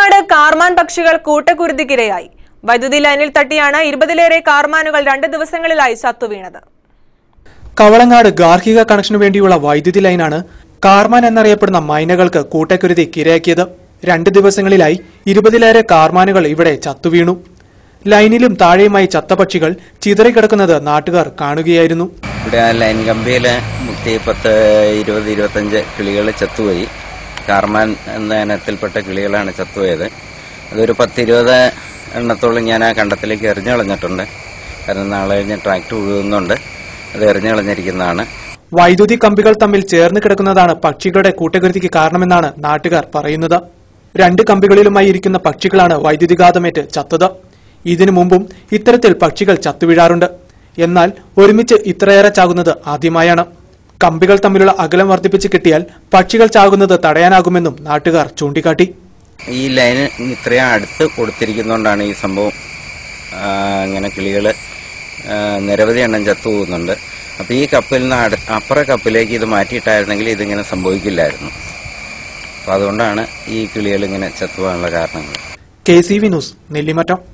കവളങ്ങാട് കാർമാൻ പക്ഷികൾ കൂട്ടക്കുരുതിക്കിരയായി വൈദ്യുതി ലൈനിൽ തട്ടിയാണ് ഇരുപതിലേറെ കാർമാനുകൾ രണ്ട് ദിവസങ്ങളിലായി ചത്തുവീണത് കവളങ്ങാട് ഗാർഹിക കണക്ഷനു വേണ്ടിയുള്ള വൈദ്യുതി ലൈനാണ് കാർമാൻ എന്നറിയപ്പെടുന്ന മൈനകൾക്ക് കൂട്ടക്കുരുതി കിരയാക്കിയത് രണ്ട് ദിവസങ്ങളിലായി ഇരുപതിലേറെ കാർമാനുകൾ ഇവിടെ ചത്തുവീണു ലൈനിലും താഴെയുമായി ചത്ത പക്ഷികൾ ചിതറിക്കിടക്കുന്നത് നാട്ടുകാർ കാണുകയായിരുന്നു ഇവിടെ ആ ലൈൻ കമ്പിയിൽ മുട്ടി പത്ത് ഇരുപത് ഇരുപത്തഞ്ച് കിളികൾ ചത്തുപോയി കാർമാൻ എന്ന ഇനത്തിൽപ്പെട്ട കിളികളാണ് ചത്തുപോയത് അതൊരു പത്തിരുപത് എണ്ണത്തോളം ഞാൻ ആ കണ്ടത്തിലേക്ക് എറിഞ്ഞു കളഞ്ഞിട്ടുണ്ട് കാരണം നാളെ കഴിഞ്ഞ് ട്രാക്ടർ ഉഴുകുന്നുണ്ട് അത് എറിഞ്ഞു കളഞ്ഞിരിക്കുന്നതാണ് വൈദ്യുതി കമ്പികൾ തമ്മിൽ ചേർന്ന് കിടക്കുന്നതാണ് പക്ഷികളുടെ കൂട്ടക്കുരുതിക്ക് കാരണമെന്നാണ് നാട്ടുകാർ പറയുന്നത് രണ്ട് കമ്പികളിലുമായി ഇരിക്കുന്ന പക്ഷികളാണ് വൈദ്യുതിഘാതമേറ്റ് ചത്തത് ഇതിനു മുമ്പും ഇത്തരത്തിൽ പക്ഷികൾ ചത്തുവീഴാറുണ്ട് എന്നാൽ ഒരുമിച്ച് ഇത്രയേറെ ചാകുന്നത് ആദ്യമായാണ് കമ്പികൾ തമ്മിലുള്ള അകലം വർദ്ധിപ്പിച്ച് കിട്ടിയാൽ പക്ഷികൾ ചാകുന്നത് തടയാനാകുമെന്നും നാട്ടുകാർ ചൂണ്ടിക്കാട്ടി ഈ ലൈന് ഇത്രയും അടുത്ത് കൊടുത്തിരിക്കുന്നതുകൊണ്ടാണ് ഈ സംഭവം ആ, ഇങ്ങനെ കിളികൾ നിരവധി എണ്ണം ചത്തു പോകുന്നുണ്ട് അപ്പോൾ ഈ കപ്പിൽ നിന്ന് അടു അപ്പുറ കപ്പിലേക്ക് ഇത് മാറ്റിയിട്ടായിരുന്നെങ്കിൽ ഇതിങ്ങനെ സംഭവിക്കില്ലായിരുന്നു അപ്പോൾ അതുകൊണ്ടാണ് ഈ കിളികൾ ഇങ്ങനെ ചത്തുപോകാനുള്ള കാരണങ്ങൾ K C V news Nellimattam